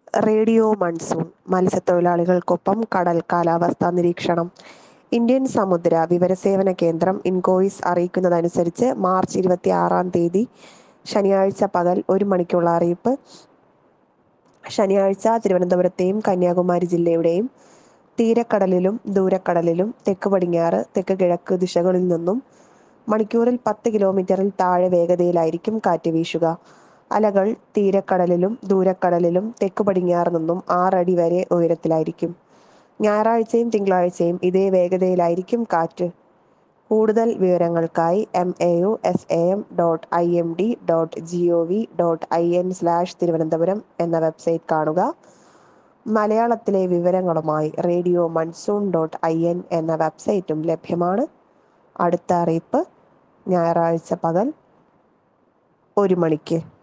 radio monsoon മത്സ്യത്തൊഴിലാളികൾക്കൊപ്പം കടൽ കാലാവസ്ഥാ നിരീക്ഷണം ഇന്ത്യൻ സമുദ്ര വിവരസേവന കേന്ദ്രം ഇൻകോയിസ് അറിയിക്കുന്നതനുസരിച്ച് മാർച്ച് ഇരുപത്തി ആറാം തീയതി ശനിയാഴ്ച പകൽ ഒരു മണിക്കുള്ള അറിയിപ്പ് ശനിയാഴ്ച തിരുവനന്തപുരത്തെയും കന്യാകുമാരി ജില്ലയുടെയും തീരക്കടലിലും ദൂരക്കടലിലും തെക്ക് പടിഞ്ഞാറ് തെക്ക് കിഴക്ക് ദിശകളിൽ നിന്നും മണിക്കൂറിൽ പത്ത് കിലോമീറ്ററിൽ താഴെ വേഗതയിലായിരിക്കും കാറ്റ് വീശുക അലകൾ തീരക്കടലിലും ദൂരക്കടലിലും തെക്ക് പടിഞ്ഞാറ് നിന്നും ആറടി വരെ ഉയരത്തിലായിരിക്കും ഞായറാഴ്ചയും തിങ്കളാഴ്ചയും ഇതേ വേഗതയിലായിരിക്കും കാറ്റ് കൂടുതൽ വിവരങ്ങൾക്കായി M A U S A M dot I M D dot G O V dot I N slash Thiruvananthapuram എന്ന വെബ്സൈറ്റ് കാണുക മലയാളത്തിലെ വിവരങ്ങളുമായി radio monsoon dot I N എന്ന വെബ്സൈറ്റും ലഭ്യമാണ് അടുത്ത അറിയിപ്പ് ഞായറാഴ്ച പകൽ ഒരു മണിക്ക്